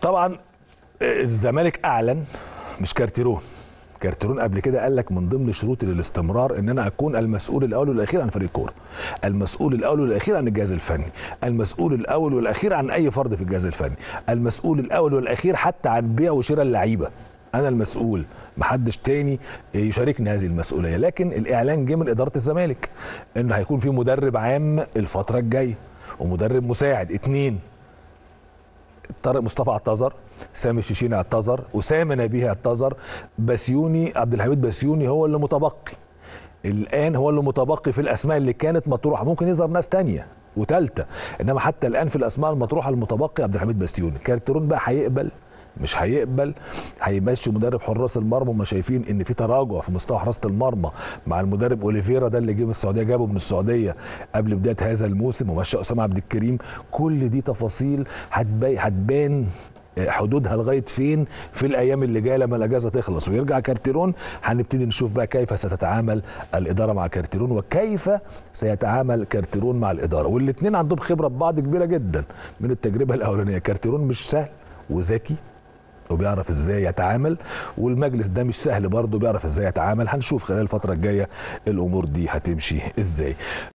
طبعا الزمالك اعلن مش كارتيرون كارتيرون قبل كده قال لك من ضمن شروطي للاستمرار ان انا اكون المسؤول الاول والاخير عن فريق كوره المسؤول الاول والاخير عن الجهاز الفني المسؤول الاول والاخير عن اي فرد في الجهاز الفني المسؤول الاول والاخير حتى عن بيع وشراء اللعيبه انا المسؤول محدش تاني يشاركني هذه المسؤوليه لكن الاعلان جه من اداره الزمالك انه هيكون في مدرب عام الفتره الجايه ومدرب مساعد اتنين طارق مصطفى اعتذر سامي الشيشيني اعتذر اسامه نبيه اعتذر بسيوني عبد الحميد بسيوني هو اللي متبقي الان هو اللي متبقي في الاسماء اللي كانت مطروحه ممكن يظهر ناس تانية وثالثه انما حتى الان في الاسماء المطروحه المتبقي عبد الحميد بسيوني كارترون بقى هيقبل مش هيقبل هيمشي مدرب حراس المرمى هم شايفين ان في تراجع في مستوى حراسه المرمى مع المدرب اوليفيرا ده اللي جه من السعوديه جابه من السعوديه قبل بدايه هذا الموسم ومشى اسامه عبد الكريم كل دي تفاصيل هتبان هتبان حدودها لغايه فين في الايام اللي جايه لما الاجازه تخلص ويرجع كارتيرون هنبتدي نشوف بقى كيف ستتعامل الاداره مع كارتيرون وكيف سيتعامل كارتيرون مع الاداره والاثنين عندهم خبره ببعض كبيره جدا من التجربه الاولانيه كارتيرون مش سهل وذكي وبيعرف ازاي يتعامل والمجلس ده مش سهل برضه بيعرف ازاي يتعامل هنشوف خلال الفتره الجايه الامور دي هتمشي ازاي